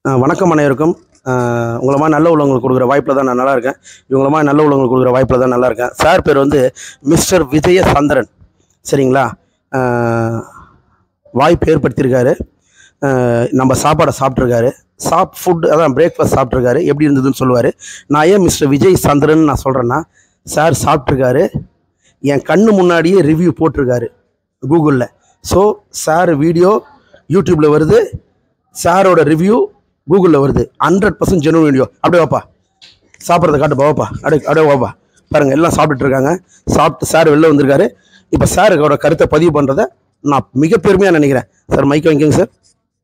அஹ் வணக்கம் அனைவருக்கும் அஹ் உங்களை மாதிரி நல்ல உள்ளவங்களுக்கு கொடுக்குற வாய்ப்பில் தான் நான் நல்லா இருக்கேன் இவங்கள மாதிரி நல்ல உள்ளவங்களுக்கு கொடுக்குற வாய்ப்பில் தான் நல்லா இருக்கேன் சார் பேர் வந்து மிஸ்டர் விஜய சந்திரன் சரிங்களா அஹ் வாய்ப்பு ஏற்படுத்தியிருக்காரு அஹ் நம்ம சாப்பாடை சாப்பிட்ருக்காரு சாப் ஃபுட் அதான் பிரேக்ஃபாஸ்ட் சாப்பிட்ருக்காரு எப்படி இருந்ததுன்னு சொல்லுவார் நான் ஏன் மிஸ்டர் விஜய் சந்திரன் நான் சொல்கிறேன்னா சார் சாப்பிட்ருக்காரு என் கண்ணு முன்னாடியே ரிவ்யூ போட்டிருக்காரு கூகுளில் ஸோ சார் வீடியோ யூடியூப்பில் வருது சாரோட ரிவ்யூ கூகுளில் வருது ஹண்ட்ரட் பர்சன்ட் ஜெனுவன் வீடியோ அப்படியே வாப்பா சாப்பிட்றத காட்டுப்பா வாப்பா அப்படியே அப்படியே வாப்பா பாருங்கள் எல்லாம் சாப்பிட்டுட்டு இருக்காங்க சாப்பிட்டு சார் வெளில வந்திருக்காரு இப்போ சாரோட கருத்தை பதிவு பண்ணுறத நான் மிக பெருமையாக நினைக்கிறேன் சார் மைக் வாங்கிக்கோங்க சார்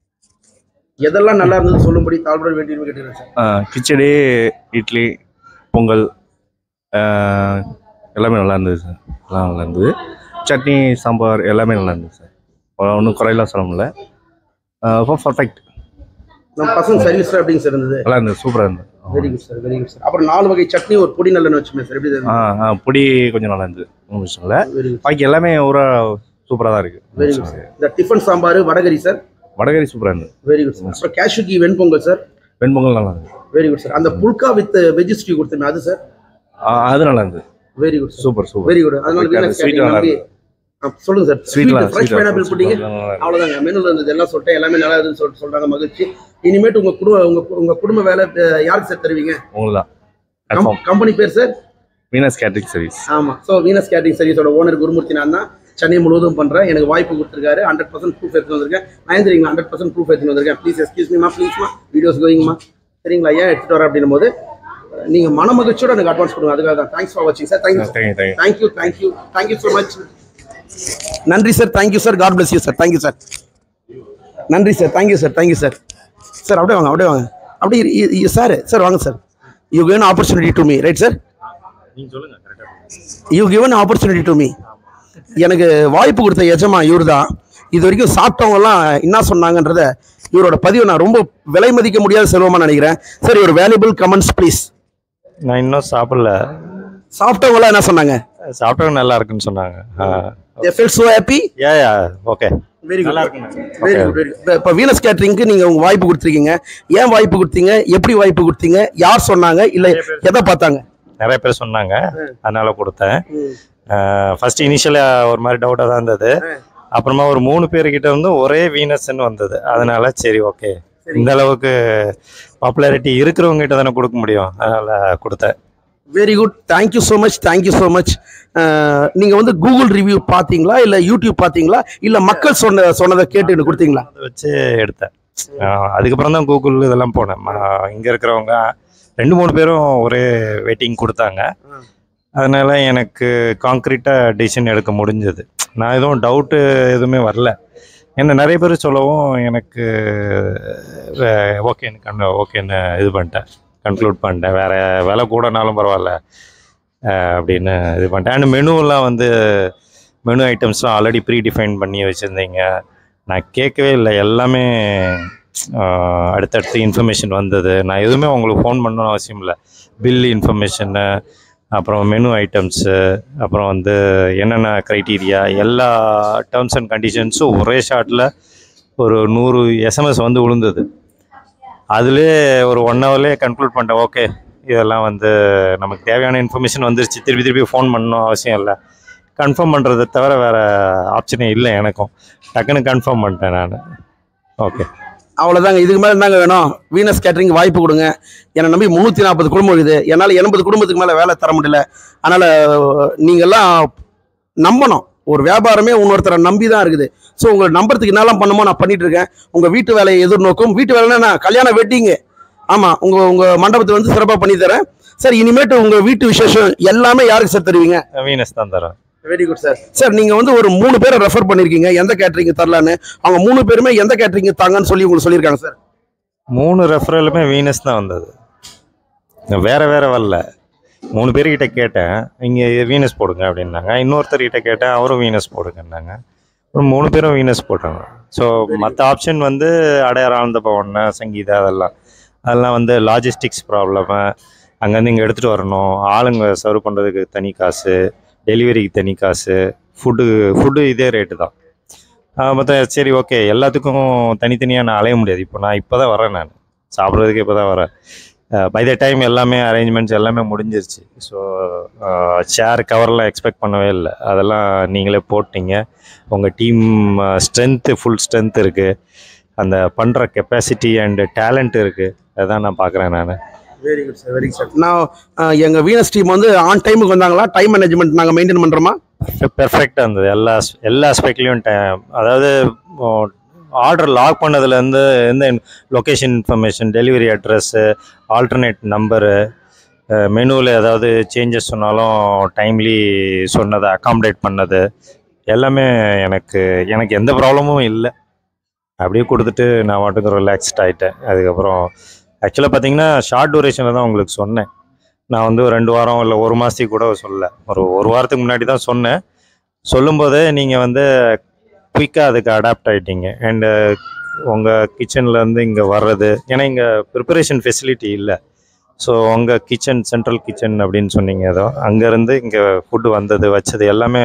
எதெல்லாம் நல்லா இருந்தது சொல்லும்படி தாழ்வுட வேண்டியது கேட்டுக்கிறேன் சார் ஆ, கிச்சடி இட்லி பொங்கல் ஆ, எல்லாமே நல்லா இருந்தது சார் எல்லாம் நல்லா இருந்தது சட்னி சாம்பார் எல்லாமே நல்லா இருந்தது சார் ஒன்றும் குறையெல்லாம் சொல்ல முடியல பர்ஃபெக்ட் நம்ம பசங்க சர்வீஸ் எப்படிங்க சார் இருந்தது நல்லா இருந்தது சூப்பராக இருந்தது very good sir very good sir அப்புறம் நாலு வகை சட்னி ஒரு பொடி நல்லெண்ணெய் வச்சுமே சார் எப்படி ஆ ஆ பொடி கொஞ்சம் நல்லா இருந்தது ஒன்றும் விஷயம் இல்லை வெரி குட் பாக்கி எல்லாமே ஊரா சூப்பராக தான் இருக்குது வெரி குட் சார் இந்த டிஃபன் சாம்பார் வடகரி சார் வடகரி சூப்பராக இருந்தது வெரி குட் சார் அப்புறம் கேஷுக்கி வெண்பொங்கல் சார் வெண்பொங்கல் நல்லா இருந்தது வெரி குட் சார் அந்த புல்கா வித் வெஜ் ஸ்டீ கொடுத்துமே அது சார் ஆ, அது நல்லா இருந்தது very good sir super super very good அதனால Okay, வீணஸ் sweet கேட்டீங்க நல்லா நம்பி ஆ, சொல்லுங்க சார் ஸ்வீட்லாம் ஸ்வீட் ஃப்ரெஷ் பைனாப்பிள் புட்டிங்க ஸ்வீட் அவ்வளோதாங்க மெனுல இருந்தது எல்லாம் சொல்லிட்டேன் எல்லாமே நல்லா இருந்துன்னு சொல்லிட்டு சொல்றாங்க மகிழ்ச்சி இனிமேட்டு உங்க குடும்ப உங்க உங்க குடும்ப வேலை அஹ், யாருக்கு சார் தருவீங்க உங்களுக்கு தான் கன்ஃபார்ம் கம்பெனி பேர் சார் வீனஸ் கேட்ரிக் சர்வீஸ் ஆமா ஸோ வீனஸ் கேட்டரிங் சர்வீஸோட ஓனர் குருமூர்த்தி நான் தான் சென்னை முழுவதும் பண்றேன் எனக்கு வாய்ப்பு கொடுத்துருக்காரு ஹண்ட்ரட் பர்சன்ட் ப்ரூஃப் எடுத்துட்டு வந்திருக்கேன் நான் தெரியுங்களா ஹண்ட்ரட் பர்சன்ட் ப்ரூஃப் எடுத்துட்டு வந்திருக்கேன் ப்ளீஸ் எக்ஸ்கியூஸ் மீமா ப்ளீஸ்மா வீடியோஸ் கோயிங்மா சரிங்களா ஏன் எடுத்துட்டு வரேன் அப்படின்னும் போது நீங்க மன மகிழ்ச்சியோட எனக்கு அட்வான்ஸ் கொடுங்க அதுக்காக தான் தேங்க்ஸ் ஃபார் வாட்சிங் sir thank you thank you thank you thank you thank you thank you so much நன்றி sir thank you sir God bless you sir thank you sir நன்றி sir thank you sir thank you sir sir அப்படியே வாங்க அப்படியே வாங்க அப்படியே சார் சார் வாங்க sir you given opportunity to me right sir நீங்கள் சொல்லுங்கள் கரெக்டாக you given opportunity to me எனக்கு வாய்ப்பு கொடுத்த எஜமா இவர் தான் இது வரைக்கும் சாப்பிட்டவங்கலாம் என்ன சொன்னாங்கன்றத இவரோட பதிவை நான் ரொம்ப விலை மதிக்க முடியாத செல்வமா நினைக்கிறேன் சார் ஒரு வேல்யூபிள் கமெண்ட்ஸ் ப்ளீஸ் நான் இன்னும் சாப்பிடல சாப்பிட்டவங்களாம் என்ன சொன்னாங்க சாப்பிட்டவங்க நல்லா இருக்குன்னு சொன்னாங்க they felt so happy yeah okay very நல்லா குட் இருக்குண்ணா வெரி குட் வெரி குட் இப்போ வீனஸ் கேட்டரிங்க்கு நீங்கள் உங்கள் வாய்ப்பு கொடுத்துருக்கீங்க ஏன் வாய்ப்பு கொடுத்தீங்க எப்படி வாய்ப்பு கொடுத்தீங்க யார் சொன்னாங்க இல்லை எதை பார்த்தாங்க நிறைய பேர் சொன்னாங்க அதனால கொடுத்தேன் ஃபர்ஸ்ட் இனிஷியலாக ஒரு மாதிரி டவுட்டாக தான் இருந்தது அப்புறமா ஒரு மூணு பேர்கிட்ட வந்து ஒரே வீனஸ்ன்னு வந்தது அதனால சரி ஓகே இந்த அளவுக்கு பாப்புலாரிட்டி இருக்கிறவங்க கிட்ட தானே கொடுக்க முடியும் அதனால கொடுத்தேன் very good thank you so much thank you so much நீங்கள் வந்து கூகுள் ரிவ்யூ பார்த்தீங்களா இல்லை யூடியூப் பார்த்தீங்களா இல்லை மக்கள் சொன்ன சொன்னதை கேட்டு எனக்கு கொடுத்தீங்களா அதை வச்சு எடுத்தேன் ஆஹ் அதுக்கப்புறம் தான் கூகுள் இதெல்லாம் போனேன் இங்கே இருக்கிறவங்க ரெண்டு மூணு பேரும் ஒரே வெயிட்டிங் கொடுத்தாங்க அதனால எனக்கு காங்க்ரீட்டாக டிசிஷன் எடுக்க முடிஞ்சது நான் எதுவும் டவுட்டு எதுவுமே வரல என்ன நிறைய பேர் சொல்லவும் எனக்கு ஓகேன்னு கண்ணு ஓகேன்னு இது பண்ணிட்டேன் கன்க்ளூட் பண்ணிட்டேன் வேறு விலை கூடனாலும் பரவாயில்ல அஹ் அப்படின்னு இது பண்ணிட்டேன் அண்ட் மெனுவெல்லாம் வந்து மெனு ஐட்டம்ஸ்லாம் ஆல்ரெடி ப்ரீ டிஃபைன் பண்ணி வச்சுருந்தீங்க நான் கேட்கவே இல்லை எல்லாமே ஆஹ், அடுத்தடுத்து இன்ஃபர்மேஷன் வந்தது நான் எதுவுமே உங்களுக்கு ஃபோன் பண்ணணும்னு அவசியம் இல்லை பில் இன்ஃபர்மேஷனு அப்புறம் மெனு ஐட்டம்ஸு அப்புறம் வந்து என்னென்ன க்ரைட்டீரியா எல்லா டேர்ம்ஸ் அண்ட் கண்டிஷன்ஸும் ஒரே ஷாட்டில் ஒரு நூறு எஸ்எம்எஸ் வந்து விழுந்தது அதுலேயே ஒரு ஒன் ஹவர்லேயே கன்க்ளூட் பண்ணிட்டேன் ஓகே இதெல்லாம் வந்து நமக்கு தேவையான இன்ஃபர்மேஷன் வந்துருச்சு திருப்பி திருப்பி ஃபோன் பண்ணணும் அவசியம் இல்லை கன்ஃபார்ம் பண்ணுறதை தவிர வேறு ஆப்ஷனே இல்லை எனக்கும் டக்குன்னு கன்ஃபார்ம் பண்ணிட்டேன் நான் ஓகே அவ்வளோதாங்க இதுக்கு மேலே என்னங்க வேணும் வீனஸ் கேட்டரிங் வாய்ப்பு கொடுங்க என்னை நம்பி முந்நூற்றி நாற்பது குடும்பம் இருக்குது என்னால் எண்பது குடும்பத்துக்கு மேலே வேலை தர முடியல அதனால் நீங்கள்லாம் நம்பணும் ஒரு வியாபாரமே இன்னொருத்தரை நம்பி தான் இருக்குது ஸோ உங்களை நம்புறதுக்கு என்னெல்லாம் பண்ணுமோ நான் பண்ணிட்டு இருக்கேன் உங்கள் வீட்டு வேலையை எதிர்நோக்கும் வீட்டு வேலைன்னா என்ன? கல்யாண வெட்டிங்கு ஆமாம் உங்கள் உங்கள் மண்டபத்தை வந்து சிறப்பாக பண்ணி தரேன் சார் இனிமேட்டு உங்கள் வீட்டு விசேஷம் எல்லாமே யாருக்கு சார் தருவீங்க வீனஸ் தான் தரேன் வெரி குட் சார் சார் நீங்க வந்து ஒரு மூணு பேரை ரெஃபர் பண்ணிருக்கீங்க எந்த கேட்டரிங் தரலான்னு அவங்க மூணு பேருமே எந்த கேட்டரிங் தாங்கன்னு சொல்லி உங்களுக்கு சொல்லியிருக்காங்க சார் மூணு ரெஃபரலுமே வீனஸ் தான் வந்தது வேற வேற வரல மூணு பேர்கிட்ட கேட்டேன் இங்கே வீனஸ் போடுங்க அப்படின்னாங்க இன்னொருத்தர்கிட்ட கேட்டேன் அவரும் வீனஸ் போடுங்கன்னாங்க ஒரு மூணு பேரும் வீனஸ் போட்டாங்க ஸோ மற்ற ஆப்ஷன் வந்து அடையார் ஆனந்த பவன் சங்கீதா அதெல்லாம் அதெல்லாம் வந்து லாஜிஸ்டிக்ஸ் ப்ராப்ளமு அங்கேருந்து இங்கே எடுத்துகிட்டு வரணும் ஆளுங்க சர்வ் பண்ணுறதுக்கு தனி காசு டெலிவரிக்கு தனி காசு ஃபுட்டு ஃபுட்டு இதே ரேட்டு தான் மற்ற சரி ஓகே எல்லாத்துக்கும் தனித்தனியாக நான் அலைய முடியாது இப்போ நான் இப்போ தான் வரேன் நான் சாப்பிட்றதுக்கு இப்போ தான் வரேன் பை த டைம் எல்லாமே அரேஞ்ச்மெண்ட்ஸ் எல்லாமே முடிஞ்சிருச்சு ஸோ ஷேர் கவர்லாம் எக்ஸ்பெக்ட் பண்ணவே இல்லை அதெல்லாம் நீங்களே போட்டீங்க உங்கள் டீம் ஸ்ட்ரென்த்து ஃபுல் ஸ்ட்ரென்த் இருக்குது அந்த பண்ணுற கெப்பாசிட்டி அண்டு டேலண்ட் இருக்குது அதுதான் நான் பார்க்குறேன் நான் very good sir very good sir நான் எங்கள் வீனஸ் டீம் வந்து ஆன் டைமுக்கு வந்தாங்களா டைம் மேனேஜ்மெண்ட் நாங்கள் மெயின்டைன் பண்ணுறோமா பெர்ஃபெக்டாக இருந்தது எல்லா as- எல்லா ஆஸ்பெக்ட்லேயும் டைம் அதாவது ஆர்டர் லாக் பண்ணதுலேருந்து எந்த location information delivery address alternate number மெனுவில் ஏதாவது சேஞ்சஸ் சொன்னாலும் டைம்லி சொன்னதை அகாமடேட் பண்ணது எல்லாமே எனக்கு எனக்கு எந்த ப்ராப்ளமும் இல்லை அப்படியே கொடுத்துட்டு நான் வாட்டுக்கு ரிலாக்ஸ்ட் ஆகிட்டேன் அதுக்கப்புறம் ஆக்சுவலாக பார்த்தீங்கன்னா ஷார்ட் டூரேஷனில் தான் உங்களுக்கு சொன்னேன் நான் வந்து ஒரு ரெண்டு வாரம் இல்லை ஒரு மாதத்துக்கு கூட சொல்லல ஒரு ஒரு வாரத்துக்கு முன்னாடி தான் சொன்னேன் சொல்லும்போதே நீங்கள் வந்து குயிக்காக அதுக்கு அடாப்ட் ஆகிட்டீங்க அண்டு உங்கள் கிச்சன்லேருந்து இங்கே வர்றது ஏன்னா இங்கே ப்ரிப்பரேஷன் ஃபெசிலிட்டி இல்லை ஸோ உங்கள் கிச்சன் சென்ட்ரல் கிச்சன் அப்படின்னு சொன்னீங்க ஏதோ அங்கேருந்து இங்கே ஃபுட்டு வந்தது வச்சது எல்லாமே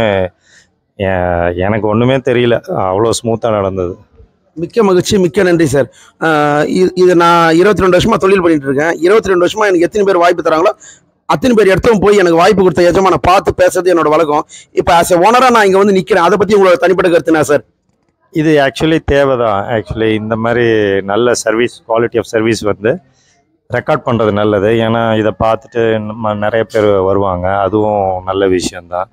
எ- எனக்கு ஒன்றுமே தெரியல அவ்வளோ ஸ்மூத்தாக நடந்தது மிக்க மகிழ்ச்சி மிக்க நன்றி சார் ஆஹ் இது இது நான் இருபத்தி ரெண்டு வருஷமா தொழில் பண்ணிட்டு இருக்கேன் இருபத்தி ரெண்டு வருஷமா எனக்கு எத்தனை பேர் வாய்ப்பு தராங்களோ அத்தனை பேர் இடத்தும் போய் எனக்கு வாய்ப்பு கொடுத்த எஜமான பார்த்து பேசுறது என்னோட வழக்கம் இப்போ ஆஸ் எ ஓனராக நான் இங்கே வந்து நிற்கிறேன் அதை பற்றி உங்களோட தனிப்பட்ட கருத்துனா சார் இது ஆக்சுவலி தேவை தான் ஆக்சுவலி இந்த மாதிரி நல்ல சர்வீஸ் குவாலிட்டி ஆஃப் சர்வீஸ் வந்து ரெக்கார்ட் பண்ணுறது நல்லது ஏன்னா இதை பார்த்துட்டு நம்ம நிறைய பேர் வருவாங்க அதுவும் நல்ல விஷயந்தான்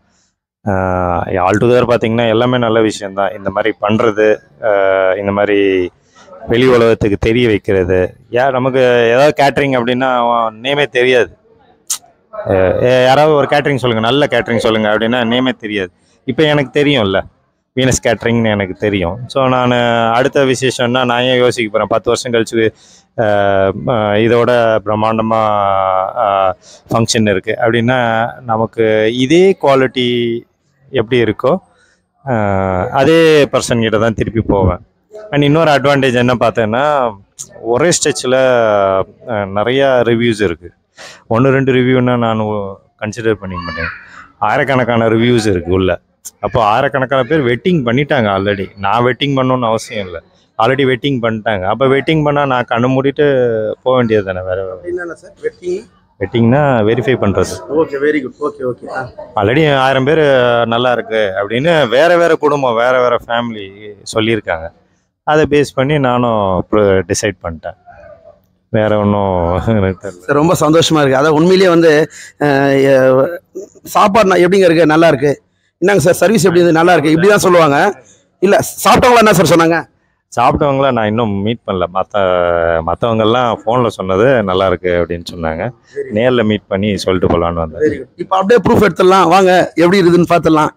ஆல் டுகெதர் பார்த்தீங்கன்னா எல்லாமே நல்ல விஷயந்தான் இந்த மாதிரி பண்ணுறது இந்த மாதிரி வெளி உலகத்துக்கு தெரிய வைக்கிறது யார் நமக்கு ஏதாவது கேட்ரிங் அப்படின்னா நேமே தெரியாது அஹ் ஏ- யாராவது ஒரு கேட்ரிங் சொல்லுங்கள் நல்ல கேட்ரிங் சொல்லுங்கள் அப்படின்னா நேமே தெரியாது இப்போ எனக்கு தெரியும்ல வீனஸ் கேட்ரிங்னு எனக்கு தெரியும் ஸோ நான் அடுத்த விசேஷம்னா நான் ஏன் யோசிக்க போகிறேன் பத்து வருஷம் கழிச்சு அஹ், அஹ், இதோட பிரம்மாண்டமாக ஃபங்க்ஷன் இருக்குது அப்படின்னா நமக்கு இதே குவாலிட்டி எப்படி இருக்கோ அஹ், அதே பர்சன் கிட்ட தான் திருப்பி போவேன் அண்ட் இன்னொரு அட்வான்டேஜ் என்ன பார்த்தேன்னா ஒரே ஸ்டெச்சில் நிறையா ரிவ்யூஸ் இருக்குது ஒன்று ரெண்டு ரிவ்யூன்னா நான் கன்சிடர் பண்ணிக்க மாட்டேன் ஆயிரக்கணக்கான ரிவ்யூஸ் இருக்குது உள்ள அப்போ ஆயிரக்கணக்கான பேர் வெட்டிங் பண்ணிட்டாங்க ஆல்ரெடி நான் வெட்டிங் பண்ணணும்னு அவசியம் இல்லை ஆல்ரெடி வெட்டிங் பண்ணிட்டாங்க அப்போ வெட்டிங் பண்ணால் நான் கண்ணு மூடிட்டு போக வேண்டியது தானே வேறு என்னென்ன சார் வெட்டிங் வெட்டிங்னா வெரிஃபை பண்ணுறது okay very good okay okay already ஆயிரம் பேர் நல்லா இருக்கு அப்படின்னு வேற வேற குடும்பம் வேற வேற ஃபேமிலி சொல்லியிருக்காங்க அதை பேஸ் பண்ணி நானும் டிசைட் பண்ணிட்டேன் வேற ஒன்றும் எனக்கு தெரியல சார் ரொம்ப சந்தோஷமா இருக்கு அதான் உண்மையிலேயே வந்து அஹ், எ- சாப்பாடு நான் எப்படிங்க இருக்கு நல்லா இருக்கு என்னங்க சார் சர்வீஸ் எப்படி இருக்கு நல்லா இருக்கு இப்படி தான் சொல்லுவாங்க இல்ல சாப்பிட்டவங்களா என்ன சார் சொன்னாங்க சாப்பிட்டவங்கள நான் இன்னும் மீட் பண்ணல மற்ற மற்றவங்கெல்லாம் ஃபோனில் சொன்னது நல்லா இருக்கு அப்படின்னு சொன்னாங்க நேரில் மீட் பண்ணி சொல்லிட்டு போகலான்னு வந்தேன் வெரி குட் இப்போ அப்படியே ப்ரூஃப் எடுத்துடலாம் வாங்க எப்படி இருக்குதுன்னு பார்த்துடலாம்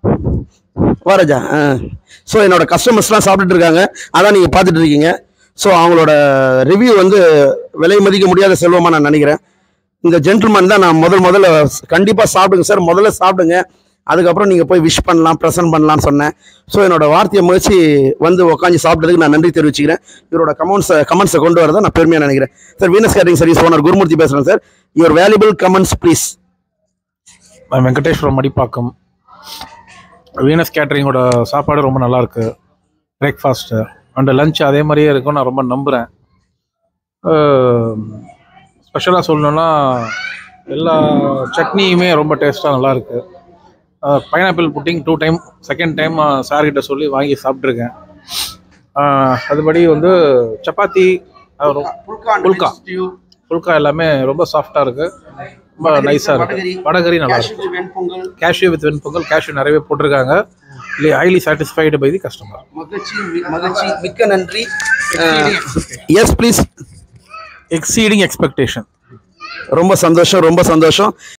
வாராஜா ஸோ என்னோட கஸ்டமர்ஸ்லாம் சாப்பிட்டுட்டு இருக்காங்க அதான் நீங்கள் பார்த்துட்டு இருக்கீங்க ஸோ அவங்களோட ரிவ்யூ வந்து விலை மதிக்க முடியாத செல்வமாக நான் நினைக்கிறேன் இந்த ஜென்டில்மேன் தான் நான் முதல் முதல்ல கண்டிப்பாக சாப்பிடுங்க சார் முதல்ல சாப்பிடுங்க அதுக்கப்புறம் நீங்கள் போய் விஷ் பண்ணலாம் ப்ரெசென்ட் பண்ணலாம்னு சொன்னேன் ஸோ என்னோட வார்த்தையை முயற்சி வந்து உட்காந்து சாப்பிட்டதுக்கு நான் நன்றி தெரிவிச்சுக்கிறேன் இவரோட கமெண்ட்ஸை கமெண்ட்ஸை கொண்டு வரதை நான் பெருமையாக நினைக்கிறேன் sir Venus catering service owner Gurumurthy பேசுகிறேன் sir your valuable comments please நான் வெங்கடேஸ்வரம் மடிப்பாக்கம் வீனஸ் கேட்டரிங்கோட சாப்பாடு ரொம்ப நல்லா இருக்கு பிரேக்ஃபாஸ்ட்டு அண்டு லஞ்ச் அதே மாதிரியே இருக்கும் நான் ரொம்ப நம்புகிறேன் ஸ்பெஷலாக சொல்லணுன்னா எல்லா சட்னியுமே ரொம்ப டேஸ்ட்டாக நல்லா இருக்கு pineapple pudding two time second time சார்கிட்ட சொல்லி வாங்கி சாப்பிட்ருக்கேன் அஹ், அதுபடி வந்து சப்பாத்தி அஹ், ரொ- புல்கா. புல்கா எல்லாமே ரொம்ப சாஃப்டாக இருக்கு ரொம்ப நைஸாக இருக்கு வடகரி நல்லா இருக்கு கேஷ்யூ வித் வெண்பொங்கல் கேஷ்யூ நிறையவே போட்டிருக்காங்க highly satisfied by the customer மகிழ்ச்சி மி- மகிழ்ச்சி மிக்க நன்றி எஸ் ப்ளீஸ் எக்ஸீடிங் எக்ஸ்பெக்டேஷன் ரொம்ப சந்தோஷம் ரொம்ப சந்தோஷம்